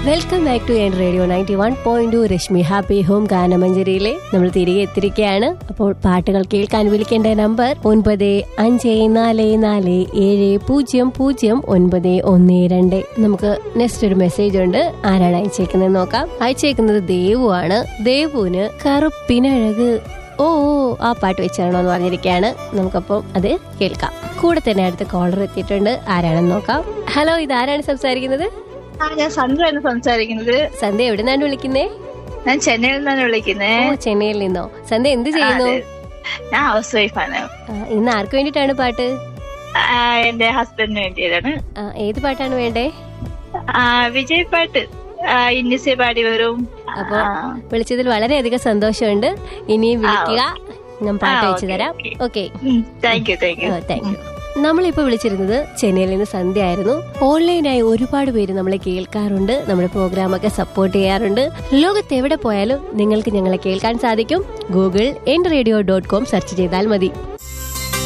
Welcome back to N radio ninety one point two Rashmi happy home ഗാനമഞ്ജരിയിലെ നമ്മൾ തിരികെ എത്തിയിരിക്കുകയാണ് അപ്പോൾ പാട്ടുകൾ കേൾക്കാൻ വിളിക്കേണ്ട നമ്പർ ഒൻപത് അഞ്ച് നാല് നാല് ഏഴ് പൂജ്യം പൂജ്യം ഒൻപത് ഒന്ന് രണ്ട് നമുക്ക് നെക്സ്റ്റ് ഒരു മെസ്സേജ് ഉണ്ട് ആരാണ് അയച്ചേക്കുന്നത് നോക്കാം അയച്ചേക്കുന്നത് ദേവു ആണ് ദേവുവിന് കറുപ്പിനഴക് ഓ ഓ, ആ പാട്ട് വെച്ചാണോ എന്ന് പറഞ്ഞിരിക്കുകയാണ് നമുക്കപ്പം അത് കേൾക്കാം കൂടെ തന്നെ അടുത്ത കോളർ എത്തിയിട്ടുണ്ട് ആരാണെന്ന് നോക്കാം ഹലോ ഇത് ആരാണ് സംസാരിക്കുന്നത് ആ ഞാൻ സന്ദ്രയാണ് സംസാരിക്കുന്നത് സന്ധ്യ എവിടെ നിന്നാണ് വിളിക്കുന്നേ ഞാൻ ചെന്നൈയിൽ നിന്നാണ് വിളിക്കുന്നേ ഓ ചെന്നൈയിൽ നിന്നോ സന്ധ്യ എന്ത് ചെയ്യുന്നു അതെ. ഞാൻ ഹൗസ് വൈഫാണ് ആ, ഇന്ന് ആർക്ക് വേണ്ടിയിട്ടാണ് പാട്ട് ആ, എന്റെ ഹസ്ബൻഡിന് വേണ്ടിയതാണ് ആ, ഏത് പാട്ടാണ് വേണ്ടേ ആ, വിജയ് പാട്ട് ആ, ഇന്നിസെ പാടി വരും അപ്പൊ ആ, വിളിച്ചതിൽ വളരെയധികം സന്തോഷമുണ്ട് ഇനിയും വിളിക്കുക ഞാൻ പാട്ട് ആ, വെച്ച് ഓക്കേ, തരാം ഓക്കേ. ഓക്കെ ഉം, thank you thank you thank you നമ്മളിപ്പോ വിളിച്ചിരുന്നത് ചെന്നൈയിൽ നിന്ന് സന്ധ്യ ആയിരുന്നു ഓൺലൈനായി ഒരുപാട് പേര് നമ്മളെ കേൾക്കാറുണ്ട് നമ്മുടെ പ്രോഗ്രാമൊക്കെ സപ്പോർട്ട് ചെയ്യാറുണ്ട് ലോകത്ത് എവിടെ പോയാലും നിങ്ങൾക്ക് ഞങ്ങളെ കേൾക്കാൻ സാധിക്കും Google N radio dot com search ചെയ്താൽ മതി